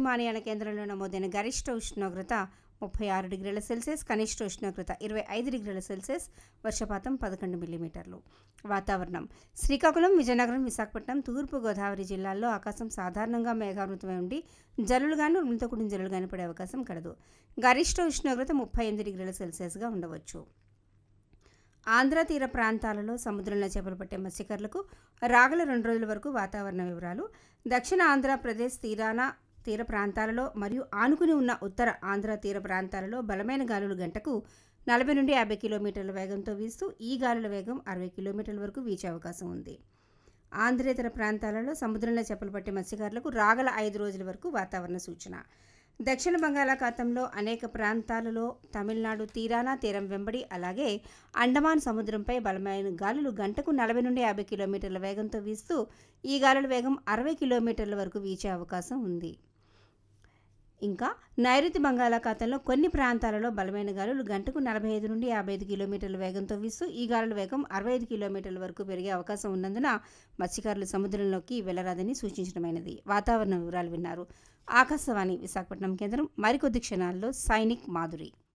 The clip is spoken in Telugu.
విమానయాన కేంద్రంలో నమోదైన గరిష్ట ఉష్ణోగ్రత ముప్పై ఆరు డిగ్రీల సెల్సియస్ కనిష్ట ఉష్ణోగ్రత ఇరవై ఐదు డిగ్రీల సెల్సియస్ వర్షపాతం పదకొండు మిల్లీమీటర్లు వాతావరణం శ్రీకాకుళం విజయనగరం విశాఖపట్నం తూర్పు గోదావరి జిల్లాల్లో ఆకాశం సాధారణంగా మేఘావృతమై ఉండి జల్లులుగాను ఉరుములతో కూడిన జల్లులుగాను పడే అవకాశం కలదు గరిష్ట ఉష్ణోగ్రత ముప్పై ఎనిమిది డిగ్రీల సెల్సియస్గా ఉండవచ్చు ఆంధ్ర తీర ప్రాంతాలలో సముద్రంలో చేపలు పట్టే మత్స్యకారులకు రాగల రెండు రోజుల వరకు వాతావరణ వివరాలు దక్షిణ ఆంధ్రప్రదేశ్ తీరాన తీర ప్రాంతాలలో మరియు ఆనుకుని ఉన్న ఉత్తర ఆంధ్ర తీర ప్రాంతాలలో బలమైన గాలులు గంటకు నలభై నుండి యాభై కిలోమీటర్ల వేగంతో వీస్తూ ఈ గాలుల వేగం అరవై కిలోమీటర్ల వరకు వీచే అవకాశం ఉంది ఆంధ్రేతర ప్రాంతాలలో సముద్రంలో చేపలు పట్టే మత్స్యకారులకు రాగల ఐదు రోజుల వరకు వాతావరణ సూచన దక్షిణ బంగాళాఖాతంలో అనేక ప్రాంతాలలో తమిళనాడు తీరాన తీరం వెంబడి అలాగే అండమాన్ సముద్రంపై బలమైన గాలులు గంటకు నలభై నుండి యాభై కిలోమీటర్ల వేగంతో వీస్తూ ఈ గాలుల వేగం అరవై కిలోమీటర్ల వరకు వీచే అవకాశం ఉంది ఇంకా నైరుతి బంగాళాఖాతంలో కొన్ని ప్రాంతాలలో బలమైన గాలులు గంటకు నలభై ఐదు నుండి యాభై ఐదు కిలోమీటర్ల వేగంతో వీస్తూ ఈ గాలుల వేగం అరవై ఐదు కిలోమీటర్ల వరకు పెరిగే అవకాశం ఉన్నందున మత్స్యకారులు సముద్రంలోకి వెళ్లరాదని సూచించడమైనది వాతావరణ వివరాలు విన్నారు ఆకాశవాణి విశాఖపట్నం కేంద్రం మరికొద్ది క్షణాల్లో సైనిక్ మాధురి